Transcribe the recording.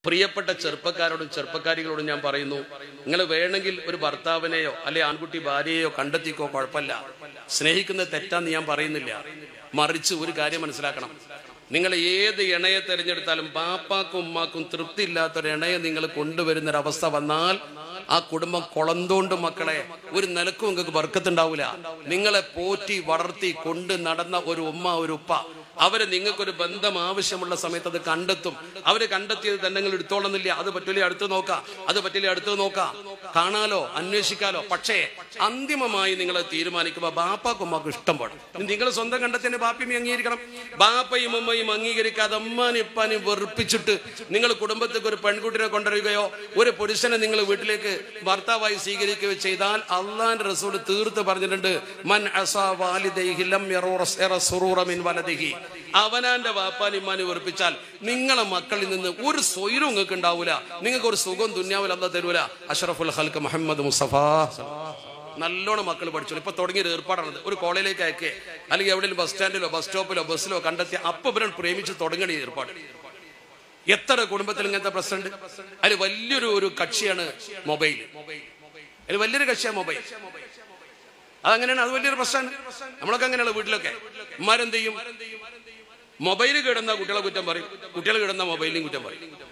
പ്രിയപ്പെട്ട ചെറുപ്പക്കാരോടും ചെറുപ്പക്കാരികളോടും ഞാൻ പറയുന്നു നിങ്ങൾ വേണമെങ്കിൽ ഒരു ഭർത്താവിനെയോ അല്ലെ ആൺകുട്ടി ഭാര്യയെയോ കണ്ടെത്തിക്കോ കുഴപ്പമില്ല സ്നേഹിക്കുന്നത് തെറ്റാന്ന് ഞാൻ പറയുന്നില്ല മറിച്ച് ഒരു കാര്യം മനസ്സിലാക്കണം നിങ്ങൾ ഏത് ഇണയെ തിരഞ്ഞെടുത്താലും ബാപ്പാക്കും ഉമ്മാക്കും തൃപ്തി ഇല്ലാത്തൊരു ഇണയെ നിങ്ങൾ കൊണ്ടുവരുന്ന ഒരു അവസ്ഥ വന്നാൽ ആ കുടുംബം കുളന്തോണ്ട് മക്കളെ ഒരു നിലക്കും നിങ്ങൾക്ക് വർക്കത്തുണ്ടാവില്ല നിങ്ങളെ പോറ്റി വളർത്തി കൊണ്ട് നടന്ന ഒരു ഉമ്മ ഒരു ഉപ്പ അവര് നിങ്ങൾക്കൊരു ബന്ധം ആവശ്യമുള്ള സമയത്ത് അത് കണ്ടെത്തും അവര് കണ്ടെത്തിയത് തന്നെ നിങ്ങൾ എടുത്തോളുന്നില്ല അത് പറ്റില്ല അടുത്ത് നോക്കാം അത് പറ്റില്ല അടുത്ത് നോക്കാം കാണാലോ അന്വേഷിക്കാലോ പക്ഷേ അന്തിമമായി നിങ്ങൾ തീരുമാനിക്കുമ്പോൾ ബാപ്പാക്കും ഉമ്മാക്കും ഇഷ്ടം വേണം നിങ്ങൾ സ്വന്തം കണ്ടെത്തിയ ബാപ്പിയും അംഗീകരിക്കണം ബാപ്പയും ഉമ്മയും അംഗീകരിക്കാതെ അമ്മാനും ഇപ്പാനും വെറുപ്പിച്ചിട്ട് നിങ്ങൾ കുടുംബത്തേക്ക് ഒരു പെൺകുട്ടിനെ കൊണ്ടുവരികയോ ഒരു പുരുഷനെ നിങ്ങൾ വീട്ടിലേക്ക് ഭർത്താവായി സ്വീകരിക്കുകയോ ചെയ്താൽ അള്ളാന്റെ റസൂൽ തീർത്ത് പറഞ്ഞിട്ടുണ്ട് മൻ അസാ വാലിദൈഹി ലം യറൂറ- യറ സുറൂറ മിൻ വലദിഹി അവനാന്റെ വാപ്പാനും ഇമ്മാനും വെറുപ്പിച്ചാൽ നിങ്ങളെ മക്കളിൽ നിന്ന് ഒരു സ്വൈരം നിങ്ങൾക്ക് ഉണ്ടാവൂല നിങ്ങൾക്ക് ഒരു സുഖം തുന്യാവിൽ അല്ല തരൂല അഷറഫുൽ ഹൽക്ക് മുഹമ്മദ് മുസ്തഫ നല്ലോണം മക്കൾ പഠിച്ചു ഇപ്പൊ തുടങ്ങിയ ഏർപ്പാടാണത് ഒരു കോളേജിലേക്ക് അയക്കേ അല്ലെങ്കിൽ എവിടെയെങ്കിലും ബസ് സ്റ്റാൻഡിലോ ബസ് സ്റ്റോപ്പിലോ ബസ്സിലോ കണ്ടെത്തി അപ്പൊ ഇവരെ പ്രേമിച്ച് തുടങ്ങണ ഈ ഏർപ്പാട് എത്ര കുടുംബത്തിൽ ഇങ്ങനത്തെ പ്രശ്നമുണ്ട് അതിൽ വലിയൊരു ഒരു കക്ഷിയാണ് മൊബൈൽ അതിൽ വലിയൊരു കക്ഷിയാണ് മൊബൈൽ അതങ്ങനെയാണ് അത് വലിയൊരു പ്രശ്നമാണ് നമ്മളൊക്കെ അങ്ങനെയുള്ള വീട്ടിലൊക്കെ ഉമ്മാരെന്ത് ചെയ്യും മൊബൈൽ കിടന്ന കുട്ടികളെ കുറ്റം പറയും കുട്ടികൾ കിടന്ന മൊബൈലിനും കുറ്റം പറയും